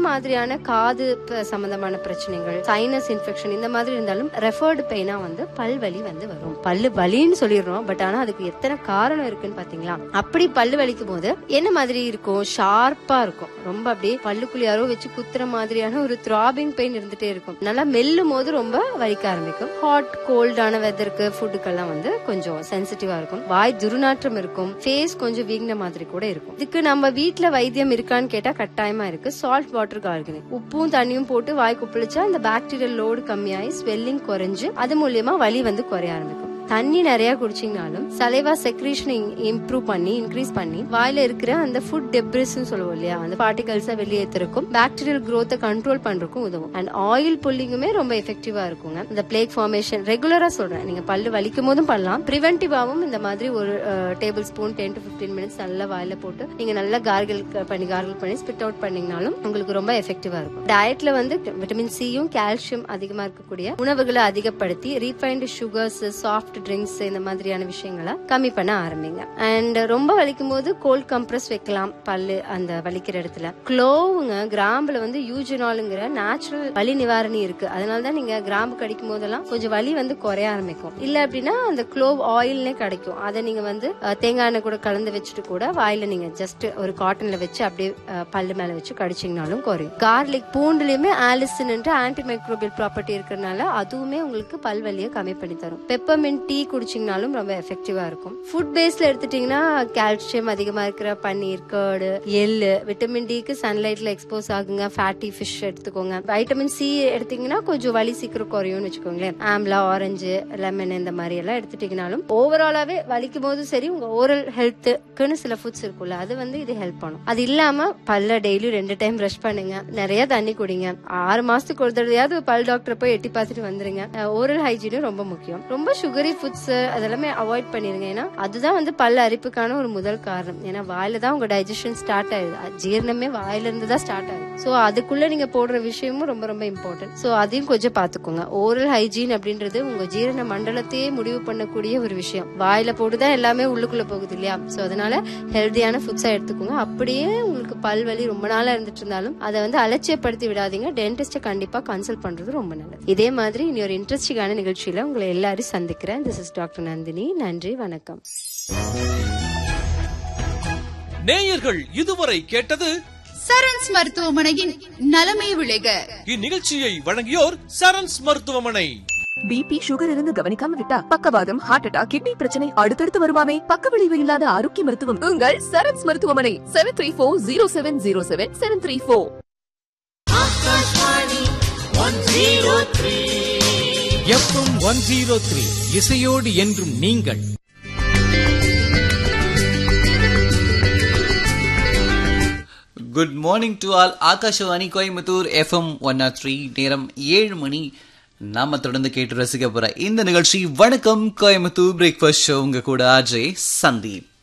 மாதிரியான காது ப- சம்பந்தமான பிரச்சனைகள் சைனஸ் இன்ஃபெக்ஷன் இந்த மாதிரி இருந்தாலும் ரெஃபர்டு பெயினா வந்து பல் வலி வந்து வரும் பல்லு வலின்னு சொல்லிடுறோம் பட் ஆனா அதுக்கு எத்தனை காரணம் இருக்குன்னு பாத்தீங்களா அப்படி பல்லு வலிக்கும் போது என்ன மாதிரி இருக்கும் ஷார்ப்பா இருக்கும் ரொம்ப அப்படியே பல்லுக்குள்ள யாரோ வச்சு குத்துற மாதிரியான ஒரு த்ராபிங் பெயின் இருந்துட்டே இருக்கும் நல்லா மெல்லும் போது ரொம்ப வலிக்க ஆரம்பிக்கும் ஹாட் கோல்டான வெதருக்கு ஃபுட்டுக்கெல்லாம் வந்து கொஞ்சம் சென்சிட்டிவா இருக்கும் வாய் துர்நாற்றம் இருக்கும் ஃபேஸ் கொஞ்சம் வீங்கின மாதிரி கூட இருக்கும் இதுக்கு நம்ம வீட்ல வைத்தியம் இருக்கான்னு கேட்டா கட்டாயமா இருக்கு சால்ட் வாட்டர் கார்கனிக் உப்பும் தண்ணியும் போட்டு வாய் குப்பிளிச்சா அந்த பாக்டீரியல் லோடு கம்மியாகி ஸ்வெல்லிங் குறைஞ்சு அது மூலியமா வலி வந்து குறைய ஆரம்பிக்கும் தண்ணி நிறைய குடிச்சீங்கனாலும் சலைவா செக்ரீஷனை இம்ப்ரூவ் பண்ணி இன்க்ரீஸ் பண்ணி வாயில இருக்கிற அந்த ஃபுட் டெப்ரிஸ் சொல்லுவோம் இல்லையா அந்த பார்ட்டிகல்ஸை வெளியேற்றிருக்கும் பாக்டீரியல் growth கண்ட்ரோல் பண்றதுக்கும் உதவும் அண்ட் ஆயில் புல்லிங்குமே ரொம்ப எஃபெக்டிவா இருக்குங்க இந்த பிளேக் ஃபார்மேஷன் ரெகுலரா சொல்றேன் நீங்க பல்லு வலிக்கும் போதும் பண்ணலாம் ப்ரிவென்டிவாவும் இந்த மாதிரி ஒரு tablespoon ten to fifteen minutes நல்லா வாயில போட்டு நீங்க நல்லா கார்கிள் பண்ணி கார்கிள் பண்ணி ஸ்பிட் அவுட் பண்ணீங்கனாலும் உங்களுக்கு ரொம்ப எஃபெக்டிவா இருக்கும் டயட்ல வந்து விட்டமின் சியும் கால்சியம் அதிகமா இருக்கக்கூடிய உணவுகளை அதிகப்படுத்தி ரீஃபைன்டு சுகர்ஸ் சாஃப்ட் ட்ரிங்க்ஸ் இந்த மாதிரியான விஷயங்களை கம்மி பண்ண ஆரம்பிங்க அண்ட் ரொம்ப வலிக்கும் போது கோல்ட் கம்ப்ரஸ் வைக்கலாம் பல்லு அந்த வலிக்கிற இடத்துல க்ளோவுங்க கிராம்புல வந்து யூஜினாலுங்கிற நேச்சுரல் வலி நிவாரணி இருக்கு அதனால தான் நீங்க கிராம்பு கடிக்கும் போதெல்லாம் கொஞ்சம் வலி வந்து குறைய ஆரம்பிக்கும் இல்ல அப்படின்னா அந்த க்ளோவ் ஆயில்னே கிடைக்கும் அதை நீங்க வந்து அஹ், தேங்காய் எண்ணெய் கூட கலந்து வச்சுட்டு கூட வாயில நீங்க ஜஸ்ட் ஒரு காட்டன்ல வச்சு அப்படியே அஹ், பல்லு மேல வச்சு கடிச்சீங்கனாலும் குறையும் கார்லிக் பூண்டுலயுமே ஆலிசின் ஆன்டி மைக்ரோபியல் ப்ராப்பர்ட்டி இருக்கிறதுனால அதுவுமே உங்களுக்கு பல்வலியை கம்மி பண்ணி தரும் பெப்பர்மெண்ட் டீ குடிச்சீங்கனாலும் ரொம்ப எஃபெக்டிவா இருக்கும் ஃபுட் பேஸ்ல எடுத்துட்டீங்கன்னா கால்சியம் அதிகமா இருக்கிற பன்னீர் கேர்டு எள்ளு விட்டமின் டிக்கு சன்லைட்ல எக்ஸ்போஸ் ஆகுங்க ஃபேட்டி ஃபிஷ் எடுத்துக்கோங்க வைட்டமின் சி எடுத்தீங்கன்னா கொஞ்சம் வலி சீக்கிரம் குறையும்னு வச்சுக்கோங்களேன் ஆம்லா ஆரஞ்சு லெமன் இந்த மாதிரி எல்லாம் எடுத்துட்டீங்கனாலும் ஓவராலாவே வலிக்கும் போது சரி உங்க ஓரல் ஹெல்த்துக்குன்னு சில ஃபுட்ஸ் இருக்கும்ல அது வந்து இது ஹெல்ப் பண்ணும் அது இல்லாம பல்ல டெய்லி ரெண்டு டைம் ப்ரஷ் பண்ணுங்க நிறைய தண்ணி குடிங்க ஆறு மாசத்துக்கு ஒரு தடவையாவது பல் டாக்டர் போய் எட்டி பார்த்துட்டு வந்துருங்க ஓரல் ஹைஜீனும் ரொம்ப முக்கியம் ரொம்ப சுகரி ஃபுட்ஸ் அதெல்லாமே அவாய்ட் பண்ணிருங்க ஏன்னா அதுதான் வந்து பல் அரிப்புக்கான ஒரு முதல் காரணம் ஏன்னா வாயில தான் உங்க டைஜஷன் ஸ்டார்ட் ஆகுது அது ஜீரணமே வாயில இருந்து தான் ஸ்டார்ட் ஆகுது சோ அதுக்குள்ள நீங்க போடுற விஷயமும் ரொம்ப ரொம்ப இம்பார்ட்டன்ட் சோ அதையும் கொஞ்சம் பாத்துக்கோங்க ஓரல் ஹைஜீன் அப்படின்றது உங்க ஜீரண மண்டலத்தையே முடிவு பண்ணக்கூடிய ஒரு விஷயம் வாயில போட்டுதான் எல்லாமே உள்ளுக்குள்ள போகுது இல்லையா சோ அதனால ஹெல்தியான ஃபுட்ஸா எடுத்துக்கோங்க அப்படியே உங்களுக்கு பல் வலி ரொம்ப நாளா இருந்துட்டு இருந்தாலும் அதை வந்து அலட்சியப்படுத்தி விடாதீங்க டென்டிஸ்ட கண்டிப்பா கன்சல்ட் பண்றது ரொம்ப நல்லது இதே மாதிரி இனி ஒரு இன்ட்ரெஸ்டிங்கான நிகழ்ச்சியில உங்களை எல்லாரும் சந்திக்கிறேன் திஸ் இஸ் டாக்டர் நந்தினி நன்றி வணக்கம் நேயர்கள் இதுவரை கேட்டது சரண்ஸ் மருத்துவமனையின் நலமே விளைக இந்நிகழ்ச்சியை வழங்கியோர் சரண்ஸ் மருத்துவமனை பிபி சுகர் இருந்து கவனிக்காம விட்டா பக்கவாதம் ஹார்ட் அட்டாக் கிட்னி பிரச்சனை அடுத்தடுத்து வருமாமே பக்க விளைவு இல்லாத ஆரோக்கிய மருத்துவம் உங்கள் சரண்ஸ் மருத்துவமனை seven three four zero seven zero seven seven three four FM one zero three இசையோடு என்றும் நீங்கள் good morning to all Akashvani Coimbatore FM one R three நேரம் ஏழு மணி நாம தொடர்ந்து கேட்டு ரசிக்க போற இந்த நிகழ்ச்சி வணக்கம் கோயம்புத்தூர் பிரேக்ஃபாஸ்ட் ஷோ உங்க கூட அஜய் சந்தீப்